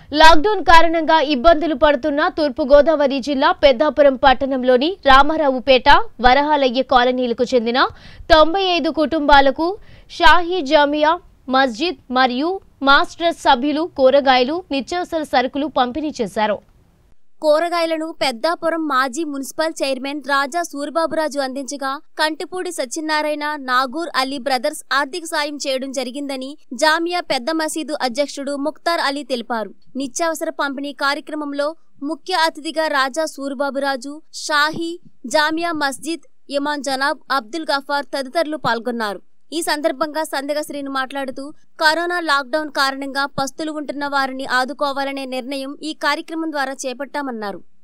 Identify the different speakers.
Speaker 1: lockdown కారణంగా ఇబ్బందులు పడుతున్న తూర్పుగోదావరి జిల్లా పెద్దాపురం పట్టణంలోని రామారావుపేట వరహాలయ్య కాలనీలకు చెందిన తొంభై ఐదు కుటుంబాలకు షాహీ జామియా మస్జిద్ మరియు మాస్టర్ సభ్యులు కూరగాయలు నిత్యావసర సరుకులు పంపిణీ చేశారు
Speaker 2: కూరగాయలను పెద్దాపురం మాజీ మున్సిపల్ చైర్మన్ రాజా సూరిబాబురాజు అందించగా కంటిపూడి సత్యనారాయణ నాగూర్ అలీ బ్రదర్స్ ఆర్థిక సాయం చేయడం జరిగిందని జామియా పెద్ద మసీదు అధ్యక్షుడు ముక్తార్ అలీ తెలిపారు నిత్యావసర పంపిణీ కార్యక్రమంలో ముఖ్య అతిథిగా రాజా సూరిబాబురాజు షాహీ జామియా మస్జిద్ ఇమాం జనాబ్ అబ్దుల్ గఫార్ తదితరులు పాల్గొన్నారు ఈ సందర్భంగా సందగ శ్రీను మాట్లాడుతూ కరోనా లాక్డౌన్ కారణంగా పస్తులు ఉంటున్న వారిని ఆదుకోవాలనే నిర్ణయం ఈ కార్యక్రమం ద్వారా చేపట్టామన్నారు